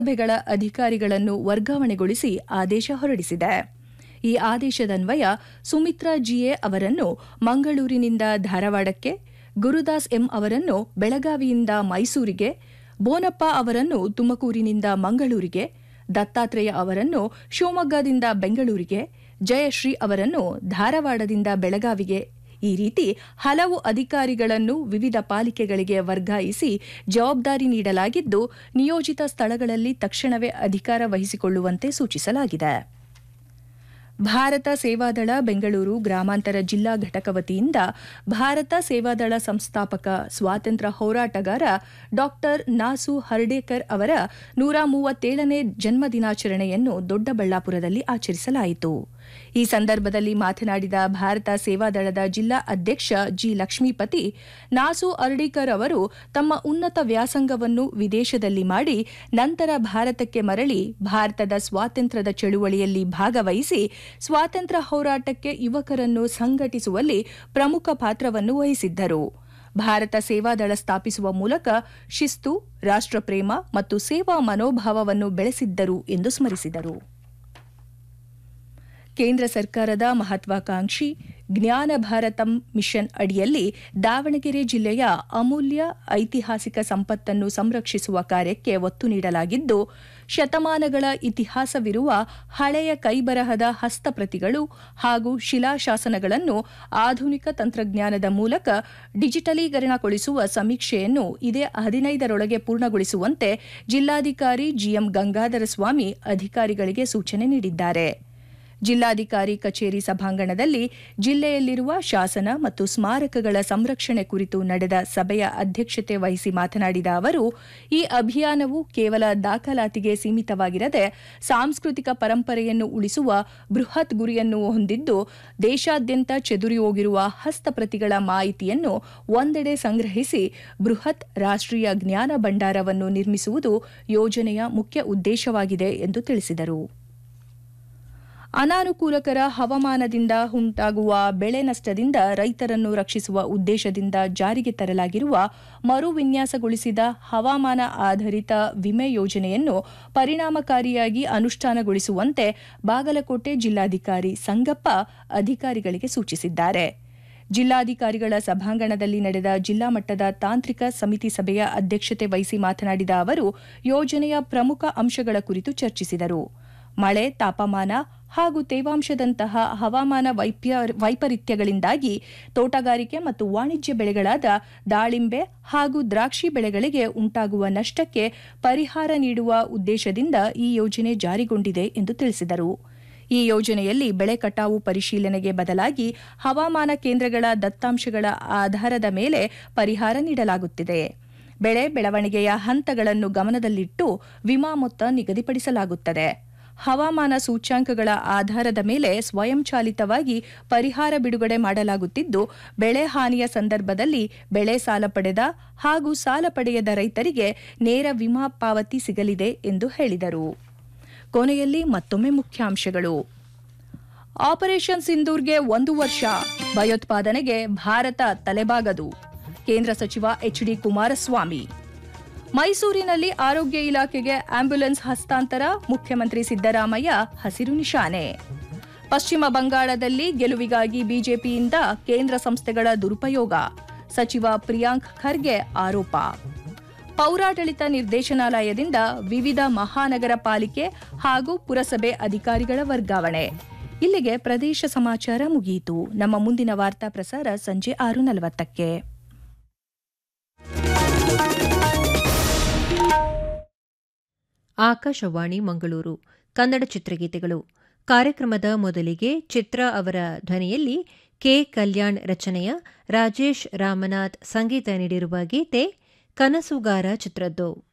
ಸಭೆಗಳ ಅಧಿಕಾರಿಗಳನ್ನು ವರ್ಗಾವಣೆಗೊಳಿಸಿ ಆದೇಶ ಹೊರಡಿಸಿದೆ ಈ ಆದೇಶದನ್ವಯ ಸುಮಿತ್ರಾ ಜಿಎ ಅವರನ್ನು ಮಂಗಳೂರಿನಿಂದ ಧಾರವಾಡಕ್ಕೆ ಗುರುದಾಸ್ ಎಂ ಅವರನ್ನು ಬೆಳಗಾವಿಯಿಂದ ಮೈಸೂರಿಗೆ ಬೋನಪ್ಪ ಅವರನ್ನು ತುಮಕೂರಿನಿಂದ ಮಂಗಳೂರಿಗೆ ದತ್ತಾತ್ರೇಯ ಅವರನ್ನು ಶಿವಮೊಗ್ಗದಿಂದ ಬೆಂಗಳೂರಿಗೆ ಜಯಶ್ರೀ ಅವರನ್ನು ಧಾರವಾಡದಿಂದ ಬೆಳಗಾವಿಗೆ ಈ ರೀತಿ ಹಲವು ಅಧಿಕಾರಿಗಳನ್ನು ವಿವಿಧ ಪಾಲಿಕೆಗಳಿಗೆ ವರ್ಗಾಯಿಸಿ ಜವಾಬ್ದಾರಿ ನೀಡಲಾಗಿದ್ದು ನಿಯೋಜಿತ ಸ್ಥಳಗಳಲ್ಲಿ ತಕ್ಷಣವೇ ಅಧಿಕಾರ ವಹಿಸಿಕೊಳ್ಳುವಂತೆ ಸೂಚಿಸಲಾಗಿದೆ ಭಾರತ ಸೇವಾದಳ ಬೆಂಗಳೂರು ಗ್ರಾಮಾಂತರ ಜಿಲ್ಲಾ ಘಟಕ ವತಿಯಿಂದ ಭಾರತ ಸೇವಾದಳ ಸಂಸ್ಥಾಪಕ ಸ್ವಾತಂತ್ರ್ಯ ಹೋರಾಟಗಾರ ಡಾಕ್ಟರ್ ನಾಸು ಹರ್ಡೇಕರ್ ಅವರ ನೂರ ಮೂವತ್ತೇಳನೇ ಜನ್ಮದಿನಾಚರಣೆಯನ್ನು ದೊಡ್ಡಬಳ್ಳಾಪುರದಲ್ಲಿ ಆಚರಿಸಲಾಯಿತು ಈ ಸಂದರ್ಭದಲ್ಲಿ ಮಾತನಾಡಿದ ಭಾರತ ಸೇವಾದಳದ ಜಿಲ್ಲಾ ಅಧ್ಯಕ್ಷ ಜಿ ಲಕ್ಷ್ಮೀಪತಿ ನಾಸು ಅರ್ಡೀಕರ್ ಅವರು ತಮ್ಮ ಉನ್ನತ ವ್ಯಾಸಂಗವನ್ನು ವಿದೇಶದಲ್ಲಿ ಮಾಡಿ ನಂತರ ಭಾರತಕ್ಕೆ ಮರಳಿ ಭಾರತದ ಸ್ವಾತಂತ್ರ್ಯದ ಚಳುವಳಿಯಲ್ಲಿ ಭಾಗವಹಿಸಿ ಸ್ವಾತಂತ್ರ್ಯ ಹೋರಾಟಕ್ಕೆ ಯುವಕರನ್ನು ಸಂಘಟಿಸುವಲ್ಲಿ ಪ್ರಮುಖ ಪಾತ್ರವನ್ನು ವಹಿಸಿದ್ದರು ಭಾರತ ಸೇವಾದಳ ಸ್ಥಾಪಿಸುವ ಮೂಲಕ ಶಿಸ್ತು ರಾಷ್ಟ್ರಪ್ರೇಮ ಮತ್ತು ಸೇವಾ ಮನೋಭಾವವನ್ನು ಬೆಳೆಸಿದ್ದರು ಎಂದು ಸ್ಮರಿಸಿದರು ಕೇಂದ್ರ ಸರ್ಕಾರದ ಮಹತ್ವಾಕಾಂಕ್ಷಿ ಜ್ಞಾನ ಭಾರತಂ ಮಿಷನ್ ಅಡಿಯಲ್ಲಿ ದಾವಣಗೆರೆ ಜಿಲ್ಲೆಯ ಅಮೂಲ್ಯ ಐತಿಹಾಸಿಕ ಸಂಪತ್ತನ್ನು ಸಂರಕ್ಷಿಸುವ ಕಾರ್ಯಕ್ಕೆ ಒತ್ತು ನೀಡಲಾಗಿದ್ದು ಶತಮಾನಗಳ ಇತಿಹಾಸವಿರುವ ಹಳೆಯ ಕೈಬರಹದ ಹಸ್ತಪ್ರತಿಗಳು ಹಾಗೂ ಶಿಲಾಶಾಸನಗಳನ್ನು ಆಧುನಿಕ ತಂತ್ರಜ್ಞಾನದ ಮೂಲಕ ಡಿಜಿಟಲೀಕರಣಗೊಳಿಸುವ ಸಮೀಕ್ಷೆಯನ್ನು ಇದೇ ಹದಿನೈದರೊಳಗೆ ಪೂರ್ಣಗೊಳಿಸುವಂತೆ ಜಿಲ್ಲಾಧಿಕಾರಿ ಜಿಎಂ ಗಂಗಾಧರ ಸ್ವಾಮಿ ಅಧಿಕಾರಿಗಳಿಗೆ ಸೂಚನೆ ನೀಡಿದ್ದಾರೆ ಜಿಲ್ಲಾಧಿಕಾರಿ ಕಚೇರಿ ಸಭಾಂಗಣದಲ್ಲಿ ಜಿಲ್ಲೆಯಲ್ಲಿರುವ ಶಾಸನ ಮತ್ತು ಸ್ಮಾರಕಗಳ ಸಂರಕ್ಷಣೆ ಕುರಿತು ನಡೆದ ಸಭೆಯ ಅಧ್ಯಕ್ಷತೆ ವಹಿಸಿ ಮಾತನಾಡಿದ ಅವರು ಈ ಅಭಿಯಾನವು ಕೇವಲ ದಾಖಲಾತಿಗೆ ಸೀಮಿತವಾಗಿರದೆ ಸಾಂಸ್ಕೃತಿಕ ಪರಂಪರೆಯನ್ನು ಉಳಿಸುವ ಬೃಹತ್ ಗುರಿಯನ್ನು ಹೊಂದಿದ್ದು ದೇಶಾದ್ಯಂತ ಚೆದುರಿ ಹೋಗಿರುವ ಹಸ್ತಪ್ರತಿಗಳ ಮಾಹಿತಿಯನ್ನು ಒಂದೆಡೆ ಸಂಗ್ರಹಿಸಿ ಬೃಹತ್ ರಾಷ್ಟ್ರೀಯ ಜ್ಞಾನ ಭಂಡಾರವನ್ನು ನಿರ್ಮಿಸುವುದು ಯೋಜನೆಯ ಮುಖ್ಯ ಉದ್ದೇಶವಾಗಿದೆ ಎಂದು ತಿಳಿಸಿದರು ಅನಾನುಕೂಲಕರ ಹವಾಮಾನದಿಂದ ಉಂಟಾಗುವ ಬೆಳೆ ನಷ್ಟದಿಂದ ರೈತರನ್ನು ರಕ್ಷಿಸುವ ಉದ್ದೇಶದಿಂದ ಜಾರಿಗೆ ತರಲಾಗಿರುವ ಮರು ವಿನ್ಯಾಸಗೊಳಿಸಿದ ಹವಾಮಾನ ಆಧಾರಿತ ವಿಮೆ ಯೋಜನೆಯನ್ನು ಪರಿಣಾಮಕಾರಿಯಾಗಿ ಅನುಷ್ಠಾನಗೊಳಿಸುವಂತೆ ಬಾಗಲಕೋಟೆ ಜಿಲ್ಲಾಧಿಕಾರಿ ಸಂಗಪ್ಪ ಅಧಿಕಾರಿಗಳಿಗೆ ಸೂಚಿಸಿದ್ದಾರೆ ಜಿಲ್ಲಾಧಿಕಾರಿಗಳ ಸಭಾಂಗಣದಲ್ಲಿ ನಡೆದ ಜಿಲ್ಲಾ ಮಟ್ಟದ ತಾಂತ್ರಿಕ ಸಮಿತಿ ಸಭೆಯ ಅಧ್ಯಕ್ಷತೆ ವಹಿಸಿ ಮಾತನಾಡಿದ ಅವರು ಯೋಜನೆಯ ಪ್ರಮುಖ ಅಂಶಗಳ ಕುರಿತು ಚರ್ಚಿಸಿದರು ಮಳೆ ತಾಪಮಾನ ಹಾಗೂ ತೇವಾಂಶದಂತಹ ಹವಾಮಾನ ವೈಪರೀತ್ಯಗಳಿಂದಾಗಿ ತೋಟಗಾರಿಕೆ ಮತ್ತು ವಾಣಿಜ್ಯ ಬೆಳೆಗಳಾದ ದಾಳಿಂಬೆ ಹಾಗೂ ದ್ರಾಕ್ಷಿ ಬೆಳೆಗಳಿಗೆ ಉಂಟಾಗುವ ನಷ್ಟಕ್ಕೆ ಪರಿಹಾರ ನೀಡುವ ಉದ್ದೇಶದಿಂದ ಈ ಯೋಜನೆ ಜಾರಿಗೊಂಡಿದೆ ಎಂದು ತಿಳಿಸಿದರು ಈ ಯೋಜನೆಯಲ್ಲಿ ಬೆಳೆ ಕಟಾವು ಪರಿಶೀಲನೆಗೆ ಬದಲಾಗಿ ಹವಾಮಾನ ಕೇಂದ್ರಗಳ ದತ್ತಾಂಶಗಳ ಆಧಾರದ ಮೇಲೆ ಪರಿಹಾರ ನೀಡಲಾಗುತ್ತಿದೆ ಬೆಳೆ ಬೆಳವಣಿಗೆಯ ಹಂತಗಳನ್ನು ಗಮನದಲ್ಲಿಟ್ಟು ವಿಮಾ ಮೊತ್ತ ನಿಗದಿಪಡಿಸಲಾಗುತ್ತದೆ ಹವಾಮಾನ ಸೂಚ್ಯಾಂಕಗಳ ಆಧಾರದ ಮೇಲೆ ಸ್ವಯಂಚಾಲಿತವಾಗಿ ಪರಿಹಾರ ಬಿಡುಗಡೆ ಮಾಡಲಾಗುತ್ತಿದ್ದು ಬೆಳೆ ಹಾನಿಯ ಸಂದರ್ಭದಲ್ಲಿ ಬೆಳೆ ಸಾಲ ಪಡೆದ ಹಾಗೂ ಸಾಲ ಪಡೆಯದ ರೈತರಿಗೆ ನೇರ ವಿಮಾ ಪಾವತಿ ಸಿಗಲಿದೆ ಎಂದು ಹೇಳಿದರು ಕೊನೆಯಲ್ಲಿ ಮತ್ತೊಮ್ಮೆ ಮುಖ್ಯಾಂಶಗಳು ಆಪರೇಷನ್ ಸಿಂಧೂರ್ಗೆ ಒಂದು ವರ್ಷ ಭಯೋತ್ಪಾದನೆಗೆ ಭಾರತ ತಲೆಬಾಗದು ಕೇಂದ್ರ ಸಚಿವ ಎಚ್ಡಿ ಕುಮಾರಸ್ವಾಮಿ ಮೈಸೂರಿನಲ್ಲಿ ಆರೋಗ್ಯ ಇಲಾಖೆಗೆ ಆಂಬ್ಯುಲೆನ್ಸ್ ಹಸ್ತಾಂತರ ಮುಖ್ಯಮಂತ್ರಿ ಸಿದ್ದರಾಮಯ್ಯ ಹಸಿರು ನಿಶಾನೆ ಪಶ್ಚಿಮ ಬಂಗಾಳದಲ್ಲಿ ಗೆಲುವಿಗಾಗಿ ಬಿಜೆಪಿಯಿಂದ ಕೇಂದ್ರ ಸಂಸ್ಥೆಗಳ ದುರುಪಯೋಗ ಸಚಿವ ಪ್ರಿಯಾಂಕ್ ಖರ್ಗೆ ಆರೋಪ ಪೌರಾಡಳಿತ ನಿರ್ದೇಶನಾಲಯದಿಂದ ವಿವಿಧ ಮಹಾನಗರ ಪಾಲಿಕೆ ಹಾಗೂ ಪುರಸಭೆ ಅಧಿಕಾರಿಗಳ ವರ್ಗಾವಣೆ ಇಲ್ಲಿಗೆ ಪ್ರದೇಶ ಸಮಾಚಾರ ಮುಗಿಯಿತು ನಮ್ಮ ಮುಂದಿನ ವಾರ್ತಾ ಪ್ರಸಾರ ಸಂಜೆ ಆರು ನಲವತ್ತಕ್ಕೆ ಆಕಾಶವಾಣಿ ಮಂಗಳೂರು ಕನ್ನಡ ಚಿತ್ರಗೀತೆಗಳು ಕಾರ್ಯಕ್ರಮದ ಮೊದಲಿಗೆ ಚಿತ್ರ ಅವರ ಧ್ವನಿಯಲ್ಲಿ ಕೆ ಕಲ್ಯಾಣ್ ರಚನೆಯ ರಾಜೇಶ್ ರಾಮನಾಥ್ ಸಂಗೀತ ನೀಡಿರುವ ಗೀತೆ ಕನಸುಗಾರ ಚಿತ್ರದ್ದು